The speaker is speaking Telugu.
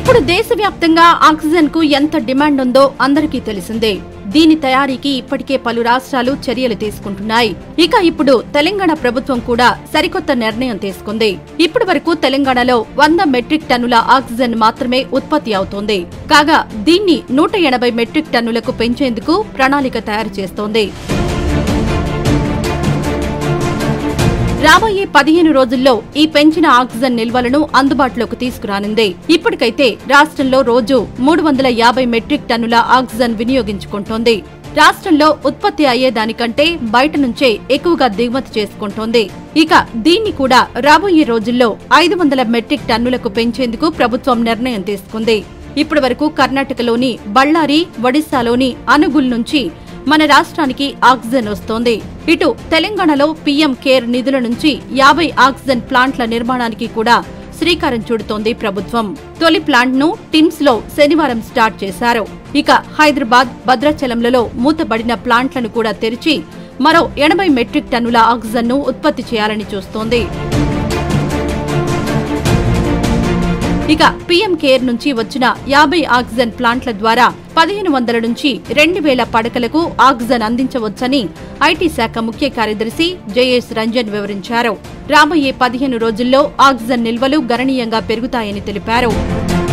ఇప్పుడు దేశవ్యాప్తంగా ఆక్సిజన్ కు ఎంత డిమాండ్ ఉందో అందరికీ తెలిసిందే దీని తయారీకి ఇప్పటికే పలు రాష్ట్రాలు చర్యలు తీసుకుంటున్నాయి ఇక ఇప్పుడు తెలంగాణ ప్రభుత్వం కూడా సరికొత్త నిర్ణయం తీసుకుంది ఇప్పటి వరకు తెలంగాణలో వంద మెట్రిక్ టన్నుల ఆక్సిజన్ మాత్రమే ఉత్పత్తి అవుతోంది కాగా దీన్ని నూట ఎనభై మెట్రిక్ టన్నులకు పెంచేందుకు ప్రణాళిక తయారు చేస్తోంది రాబోయే పదిహేను రోజుల్లో ఈ పెంచిన ఆక్సిజన్ నిల్వలను అందుబాటులోకి తీసుకురానుంది ఇప్పటికైతే రాష్ట్రంలో రోజు మూడు వందల యాభై మెట్రిక్ టన్నుల ఆక్సిజన్ వినియోగించుకుంటోంది రాష్ట్రంలో ఉత్పత్తి అయ్యేదానికంటే బయట నుంచే ఎక్కువగా దిగుమతి చేసుకుంటోంది ఇక దీన్ని కూడా రాబోయే రోజుల్లో ఐదు వందల మెట్రిక్ టన్నులకు పెంచేందుకు ప్రభుత్వం నిర్ణయం తీసుకుంది ఇప్పటి వరకు కర్ణాటకలోని బళ్ళారి ఒడిశాలోని అనుగుల్ నుంచి మన రాష్ట్రానికి ఆక్సిజన్ వస్తోంది ఇటు తెలంగాణలో పీఎం కేర్ నిధుల నుంచి యాభై ఆక్సిజన్ ప్లాంట్ల నిర్మాణానికి కూడా శ్రీకారం చుడుతోంది ప్రభుత్వం తొలి ప్లాంట్ ను టిమ్స్ లో శనివారం స్టార్ట్ చేశారు ఇక హైదరాబాద్ భద్రాచలంలలో మూతబడిన ప్లాంట్లను కూడా తెరిచి మరో ఎనభై మెట్రిక్ టన్నుల ఆక్సిజన్ ను ఉత్పత్తి చేయాలని చూస్తోంది ఇక పీఎం కేర్ నుంచి వచ్చిన యాభై ఆక్సిజన్ ప్లాంట్ల ద్వారా పదిహేను వందల నుంచి రెండు వేల పడకలకు ఆక్సిజన్ అందించవచ్చని ఐటీ శాఖ ముఖ్య కార్యదర్శి జేఎస్ రంజన్ వివరించారు రాబోయే పదిహేను రోజుల్లో ఆక్సిజన్ నిల్వలు గణనీయంగా పెరుగుతాయని తెలిపారు